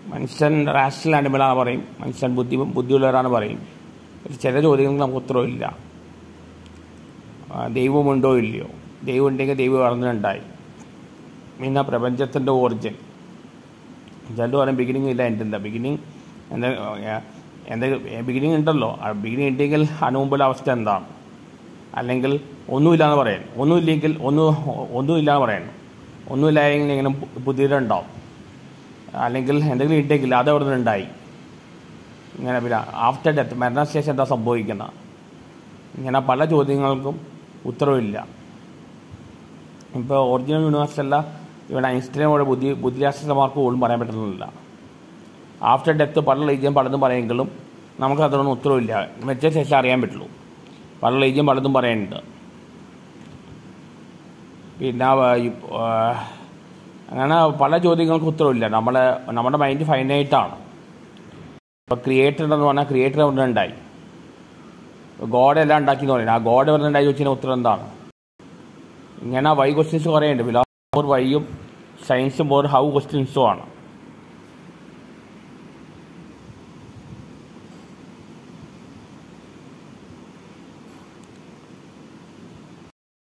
മനുഷ്യൻ റാഷണൽ ആനിമലാന്ന് പറയും മനുഷ്യൻ ബുദ്ധി ബുദ്ധിയുള്ളവരാണ് പറയും പക്ഷെ ചില ചോദ്യങ്ങൾക്ക് നമുക്ക് ഉത്തരവില്ല ആ, ദൈവമുണ്ടോ ഇല്ലയോ ദൈവം ഉണ്ടെങ്കിൽ ദൈവം വളർന്നിട്ടുണ്ടായി പിന്നെ പ്രപഞ്ചത്തിൻ്റെ ഓറിജിൻ ചിലർ പറയും ബിഗിനിങ് ഇല്ല എൻ്റെ ഇല്ല ബിഗിനിങ് എന്താ എന്താ ബിഗിനിങ് ഉണ്ടല്ലോ ആ ബിഗിനിങ് ഉണ്ടെങ്കിൽ അതിന് മുമ്പുള്ള അവസ്ഥ എന്താണ് അല്ലെങ്കിൽ ഒന്നുമില്ലാന്ന് പറയാൻ ഒന്നുമില്ലെങ്കിൽ ഒന്ന് ഒന്നുമില്ലാന്ന് പറയാൻ ഒന്നുമില്ലായെങ്കിൽ ഇങ്ങനെ പുതിയതുണ്ടാവും അല്ലെങ്കിൽ എന്തെങ്കിലും ഉണ്ടെങ്കിൽ അത് അവിടെ നിന്ന് ഉണ്ടായി ഇങ്ങനെ പിന്നെ ആഫ്റ്റർ ഡെത്ത് മരണശേഷം എന്താ സംഭവിക്കുന്നത് ഇങ്ങനെ പല ചോദ്യങ്ങൾക്കും ഉത്തരവില്ല ഇപ്പോൾ ഒറിജിനൽ യൂണിവേഴ്സ് അല്ല ഇവിടെ ഐൻസ്റ്റൈനോട് ബുദ്ധി ബുദ്ധിശാസ്ത്രമാർക്ക് പോലും പറയാൻ പറ്റുന്നില്ല ആഫ്റ്റർ ഡെത്ത് പല ലൈജ്യം പലതും പറയുമെങ്കിലും നമുക്ക് അതിനൊന്നും ഉത്തരവില്ല മരിച്ച ശേഷം അറിയാൻ പറ്റുള്ളൂ പല ലൈജ്യം പലതും പറയുന്നുണ്ട് പിന്നെ ആ, ഈ, ആ, അങ്ങനെ പല ചോദ്യങ്ങൾക്കും ഉത്തരവില്ല നമ്മളെ നമ്മുടെ മൈൻഡ് ഫൈനൈറ്റാണ് ഇപ്പോൾ ക്രിയേറ്റർ എന്ന് പറഞ്ഞാൽ ക്രിയേറ്റർ അവിടെ ഉണ്ടായി ഗോഡ് എല്ലാം ഉണ്ടാക്കി എന്ന് പറയുന്നത് ആ ഗോഡ് എവിടെ ഉണ്ടായി ചോദിച്ചതിന് ഉത്തരം എന്താണ് ഇങ്ങനെ വൈ ക്വസ്റ്റ്യൻസ് കുറേ ഉണ്ട് ഫിലോസഫർ വൈയും സയൻസും ഒരു ഹൗ ക്വസ്റ്റ്യൻസും ആണ്